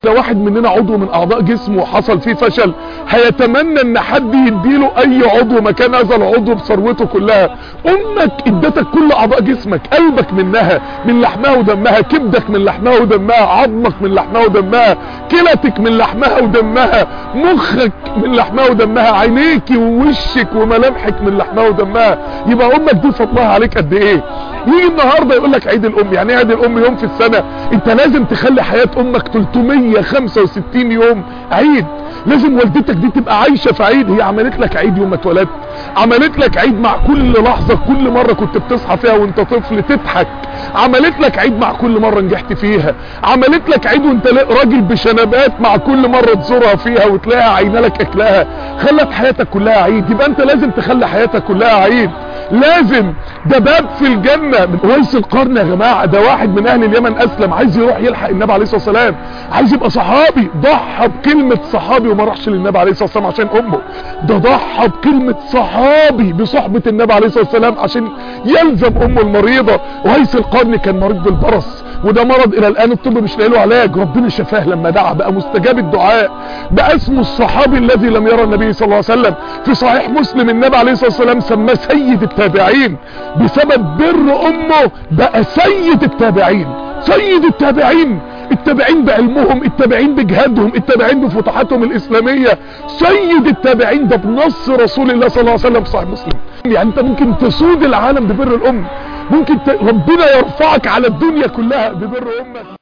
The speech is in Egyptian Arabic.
لو واحد مننا عضو من اعضاء جسمه حصل فيه فشل هيتمنى ان حد يديله اي عضو مكان هذا العضو بثروته كلها امك ادتك كل اعضاء جسمك قلبك منها من لحمها ودمها كبدك من لحمها ودمها عظمك من لحمها ودمها كلتك من لحمها ودمها مخك من لحمها ودمها عينيك ووشك وملامحك من لحمها ودمها يبقى امك دي فضلها عليك قد ايه يجي النهارده يقول لك عيد الام يعني ايه عيد الام يوم في السنه انت لازم تخلي حياه امك 365 يوم عيد لازم والدتك دي تبقى عايشه في عيد هي عملت لك عيد يوم ما اتولدت عملت لك عيد مع كل لحظه كل مره كنت بتصحى فيها وانت طفل تضحك عملت لك عيد مع كل مره نجحت فيها عملت لك عيد وانت راجل بشنبات مع كل مره تزورها فيها وتلاقيها عينه لك اكلها خلت حياتك كلها عيد يبقى انت لازم تخلي حياتك كلها عيد لازم ده باب في الجنة من ويس القرن يا جماعة ده واحد من اهل اليمن اسلم عايز يروح يلحق النبي عليه الصلاة والسلام عايز يبقى صحابي ضحى بكلمة صحابي وما راحش للنبي عليه الصلاة والسلام عشان امه ده ضحى بكلمة صحابي بصحبة النبي عليه الصلاة والسلام عشان يلزم امه المريضة ويس القرن كان مريض بالبرص وده مرض الى الان الطب مش لاقي له علاج ربنا شفاه لما دعا بقى مستجاب الدعاء بقى اسمه الصحابي الذي لم يرى النبي صلى الله عليه وسلم في صحيح مسلم النبي عليه الصلاة والسلام سماه سيد التابعين بسبب بر امه بقى سيد التابعين سيد التابعين التابعين بعلمهم التابعين بجهادهم التابعين بفتوحاتهم الاسلامية سيد التابعين ده بنص رسول الله صلى الله عليه وسلم في صحيح مسلم يعني انت ممكن تسود العالم ببر الام ممكن ت... ربنا يرفعك على الدنيا كلها ببر امك